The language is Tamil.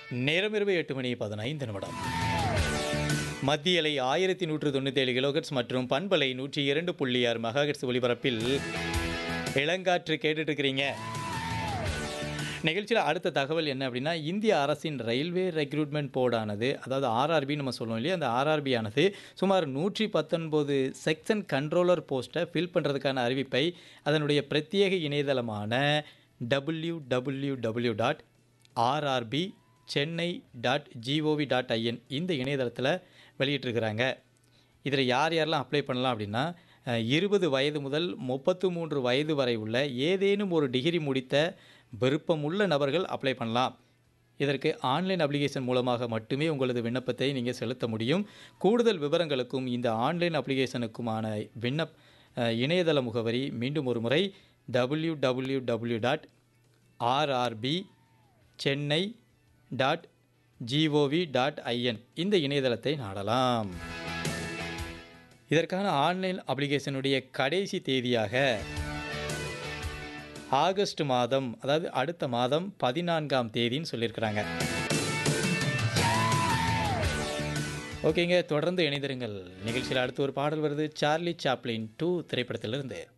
நேரம் இரவு எட்டு மணி பதினைந்து நிமிடம் மத்திய அலை ஆயிரத்தி நூற்று தொண்ணூற்றி ஏழு கிலோகட்ஸ் மற்றும் பண்பலை நூற்றி இரண்டு புள்ளி ஆறு மெகாஹெட்ஸ் ஒலிபரப்பில் இளங்காற்று கேட்டுட்டு இருக்கிறீங்க நிகழ்ச்சியில் அடுத்த தகவல் என்ன அப்படின்னா இந்திய அரசின் ரயில்வே ரெக்ரூட்மெண்ட் போர்டானது அதாவது ஆர்ஆர்பி நம்ம சொல்லுவோம் இல்லையா அந்த ஆர்ஆர்பி ஆனது சுமார் நூற்றி பத்தொன்பது செக்ஷன் கண்ட்ரோலர் போஸ்ட்டை ஃபில் பண்ணுறதுக்கான அறிவிப்பை அதனுடைய பிரத்யேக இணையதளமான W W W dot RRB Chennai dot GOV dot IN இந்த இணையதளத்தில் வெளியிட்டிருக்கிறாங்க இதில் யார் யாரெல்லாம் அப்ளை பண்ணலாம் அப்படின்னா அஹ், இருபது வயது முதல் முப்பத்து மூன்று வயது வரை உள்ள ஏதேனும் ஒரு டிகிரி முடித்த விருப்பமுள்ள நபர்கள் அப்ளை பண்ணலாம் இதற்கு ஆன்லைன் அப்ளிகேஷன் மூலமாக மட்டுமே உங்களது விண்ணப்பத்தை நீங்கள் செலுத்த முடியும் கூடுதல் விவரங்களுக்கும் இந்த ஆன்லைன் அப்ளிகேஷனுக்குமான விண்ணப் அஹ், இணையதள முகவரி மீண்டும் ஒரு முறை W W W dot RRB Chennai dot GOV dot IN இந்த இணையதளத்தை நாடலாம் இதற்கான ஆன்லைன் அப்ளிகேஷனுடைய கடைசி தேதியாக ஆகஸ்ட் மாதம் அதாவது அடுத்த மாதம் பதினான்காம் தேதின்னு சொல்லியிருக்கிறாங்க ஓகேங்க தொடர்ந்து இணைந்திருங்கள் நிகழ்ச்சியில் அடுத்து ஒரு பாடல் வருது சார்லி சாப்ளின் டூ திரைப்படத்திலிருந்து